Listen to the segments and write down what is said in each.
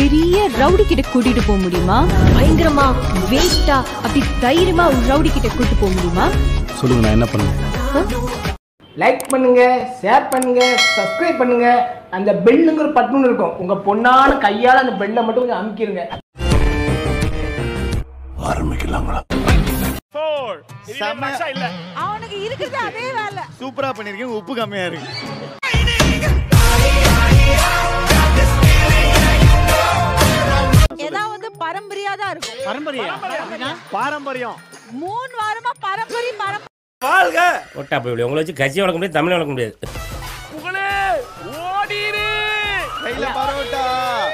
பெரிய ரவுடி கிட்ட கூட்டிட்டு போக முடியுமா பயங்கரமா வேஸ்டா அப்படி தைரியமா ஒரு ரவுடி கிட்ட கூட்டிட்டு போக முடியுமா சொல்லுங்க நான் என்ன பண்ணுவேன் லைக் பண்ணுங்க ஷேர் பண்ணுங்க சப்ஸ்கிரைப் பண்ணுங்க அந்த பெல்லுங்கிற பட்டன் இருக்கும் உங்க பொண்ணான கையால அந்த பெல்லை மட்டும் கொஞ்சம் அமுக்கிருங்க ஆரம்பிக்கலாங்களா அவனுக்கு இருக்குது அதே வேலை சூப்பரா பண்ணிருக்கீங்க உப்பு கம்மியா இருக்கு ஏதாவது பரம்பரையா தான் இருக்கும் பாரம்பரியம் பாரம்பரியம் மூணு வாரமா பரம்பரை பரம்பரை ஒட்டா போய் விடு. உங்களை வச்சு கட்சி வளர்க்க முடியாது தமிழ் வளர்க்க முடியாது கையில பரோட்டா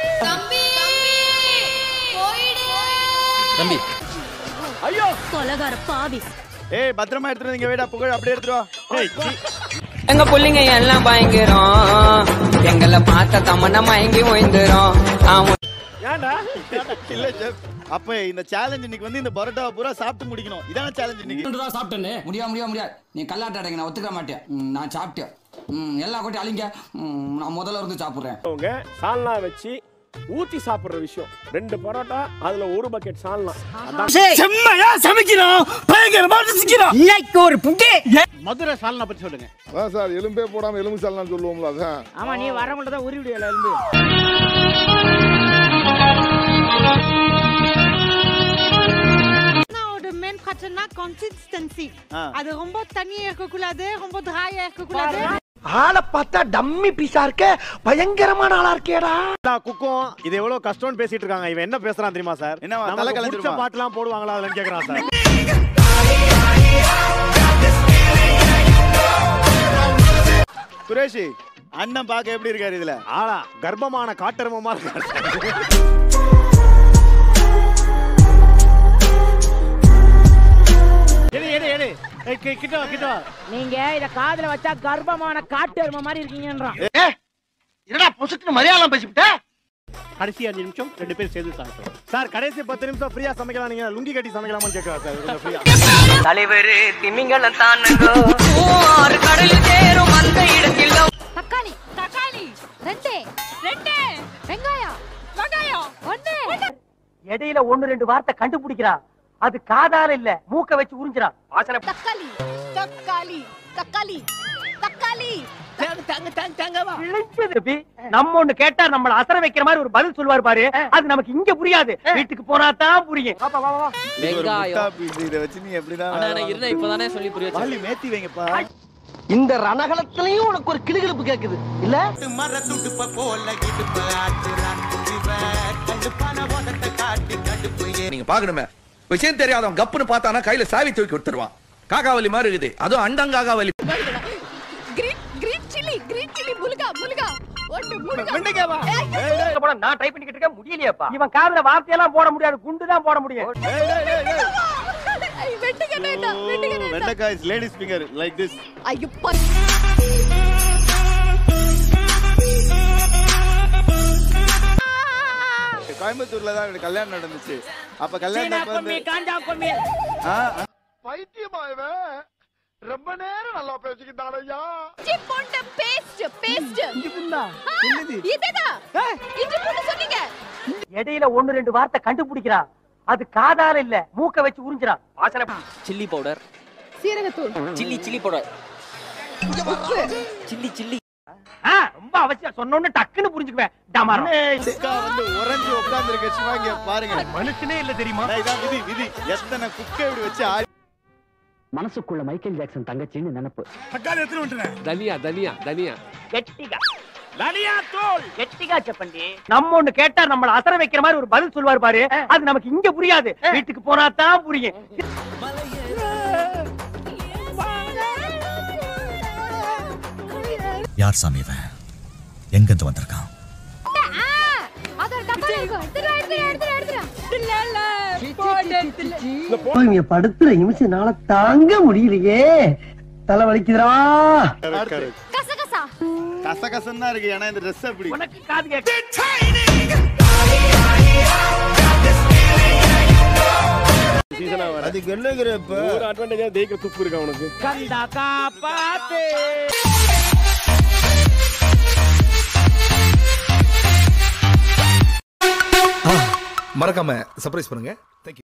தம்பி கொலகார பாவி ஏய் பத்திரமா எடுத்துட்டு வந்து இங்க வேடா புகழ் அப்படியே எடுத்துட்டு வா ஏய் சீ. எங்க புள்ளைங்க எல்லாம் பயங்கரம் எங்களை பார்த்த தமன்னா மயங்கி ஓய்ந்துரும் அவன் இல்ல செஃப் அப்ப இந்த சேலஞ்ச் இன்னைக்கு வந்து இந்த பரோட்டாவை பூரா சாப்பிட்டு முடிக்கணும் இதான சேலஞ்ச் இன்னைக்கு தான் சாப்பிட்டேன்னு முடியாது முடியாது முடியாது நீ கல்லாட்ட அடைங்க நான் ஒத்துக்க மாட்டேன் ம், நான் சாப்பிட்டேன் ம், எல்லா கொட்டி அழிங்க ம், நான் முதல்ல இருந்து சாப்பிட்றேன் அவங்க சால்னா வச்சு ஊத்தி சாப்பிடுற விஷயம் ரெண்டு பரோட்டா அதுல ஒரு பக்கெட் சால்னா செம்மையா சமைக்கிறோம் பயங்கரமா ரசிக்கிறோம் மதுரை சால்னா பத்தி சொல்லுங்க அதான் சார் எலும்பே போடாம எலும்பு சால்னான்னு சொல்லுவோம்ல அதான் ஆமா நீ வர மட்டும் தான் உருவிடுவல இருந்து ஒரு மெயின் பிரச்சனை கன்சிஸ்டன்சி ஆ. அது ரொம்ப தண்ணியா இருக்கக்கூடாது ரொம்ப ட்ராயா இருக்கக்கூடாது ஆளை பார்த்தா டம்மி பீஸா இருக்க பயங்கரமான ஆளா இருக்கேடா எல்லா குக்கும் இது எவ்வளவு கஷ்டம்னு பேசிட்டு இருக்காங்க இவன் என்ன பேசுறான் தெரியுமா சார் என்னவா, நமக்கு தலை பிடிச்ச கலந்துருமா? பாட்டுலாம் போடுவாங்களா அதுலன்னு கேக்குறான் சார் சுரேஷ் அண்ணன் பார்க்க எப்படி இருக்காரு இதுல ஆளா கர்ப்பமான காட்டெருமமா இருக்காரு சார். எடு, எடு, எடு. ஏய், கி- கிட்ட வா, கிட்ட வா. நீங்க இத காதுல வச்சா கர்ப்பமான காட்டு எருமை மாதிரி இருக்கீங்கன்றான் என்னடா பொசுக்குன்னு மலையாளம் பேசிவிட்ட கடைசி அஞ்சு நிமிஷம் ரெண்டு பேரும் சேர்ந்து சாப்பிடுறோம் சார் கடைசி பத்து நிமிஷம் ஃப்ரீயா சமைக்கலாம் நீங்க லுங்கி கட்டி சமைக்கலாமான்னு கேட்கலாம் சார் கொஞ்சம் ஃப்ரீயா தலைவர் திமிங்கலம் தானுங்கோ ஆறு கடலில் சேரும் அந்த இடத்தில் தக்காளி தக்காளி ரெண்டு ரெண்டு வெங்காயம் வெங்காயம் ஒண்ணு இடையில ஒண்ணு ரெண்டு வார்த்தை கண்டுபிடிக்கிறா அது காதால இல்ல மூக்க வச்சு உறிஞ்சிரா வாசனை தக்காளி தக்காளி தக்காளி தக்காளி கிழிஞ்சது பி. நம்ம ஒண்ணு கேட்டா நம்மள அசர வைக்கிற மாதிரி ஒரு பதில் சொல்லுவாரு பாரு அது நமக்கு இங்க புரியாது வீட்டுக்கு போனா தான் புரியும் வா, வா, வா, வா. இது ஒரு முட்டா piece. இதை வச்சு நீ எப்படிதான் இப்பதானே சொல்லி புரிய வாலி மேத்தி வைங்கப்பா இந்த ரணகலத்திலயும் உனக்கு ஒரு கிளுகிழப்பு கேக்குது இல்ல நீங்க பாக்கணுமே விஷயம் தெரியாதவன் கப்புன்னு பார்த்தானா கையில சாவி தூக்கி கொடுத்துருவான் காகாவலி மாதிரி இருக்குது அதுவும் அண்டங்காகாவலி green green chilli green chilli Muruga Muruga ஒட்டு முருகா வெண்டைக்காவா இங்க போனா நான் டைப் பண்ணிக்கிட்டு இருக்கேன் முடியலையாப்பா இவன் காதுல வார்த்தையெல்லாம் போட முடியாது குண்டு தான் போட முடியும் வெட்டுக்கட்டா வெட்டுக்கட்டா வெண்டைக்காய் is ladies finger like this ஐயோ கோயம்புத்தூர்ல தான் இவனுக்கு கல்யாணம் நடந்துச்சு அப்ப கல்யாணம் வந்து ஆ, ஆ. பைத்தியமா இவன் ரொம்ப நேரம் நல்லா பேசிக்கிட்டான் ஐயா இஞ்சி பூண்டு பேஸ்ட் பேஸ்ட் இதுதான் இஞ்சி பூண்டு சொன்னீங்க இடையில ஒண்ணு ரெண்டு வார்த்தை கண்டுபிடிக்கிறா அது காதால இல்ல மூக்க வச்சு உறிஞ்சிரா வாசனை சில்லி பவுடர் சீரகத்தூள் chilli chilli powder chilli chilli ஆ, ரொம்ப அவசியம் சொன்னோன்னு டக்குன்னு புரிஞ்சுக்குவேன் டமாரம் அக்கா வந்து உறைஞ்சு உட்கார்ந்து இருக்க சிவா இங்க பாருங்க மனுஷனே இல்ல தெரியுமா ஏய், இதான் விதி விதி எத்தனை குக்கை இப்படி வச்சு ஆடி மனசுக்குள்ள மைக்கேல் ஜாக்சன் தங்கச்சின்னு நினைப்பு தக்காளி எடுத்துட்டு வந்துட்டேன் தனியா தனியா தனியா கெட்டிகா தனியா தோல் கெட்டிகா செப்பண்டி நம்ம ஒண்ணு கேட்டா நம்மள அசர வைக்கிற மாதிரி ஒரு பதில் சொல்லுவாரு பாரு அது நமக்கு இங்க புரியாது வீட்டுக்கு போனா தான் புரியும் யார் சாமி இவன் எங்க இருந்து வந்திருக்கான் அதோட டப்பா இருக்கு எடுத்துடா எடுத்துடா எடுத்துடா எடுத்துடா இவங்க படுத்துற நிமிஷம்னால தாங்க முடியலையே தலை வலிக்குதுடா கசகசா கசகசன்னு தான் இருக்கு ஏன்னா இந்த ட்ரெஸ் அப்படி உனக்கு காது கேட்க சீசனா வர அதுக்கு என்னங்கிறப்ப ஒரு அட்வான்டேஜா தேய்க்க துப்பு இருக்கு அவனுக்கு கந்தா காப்பாத்து மறக்காம சர்ப்ரைஸ் பண்ணுங்க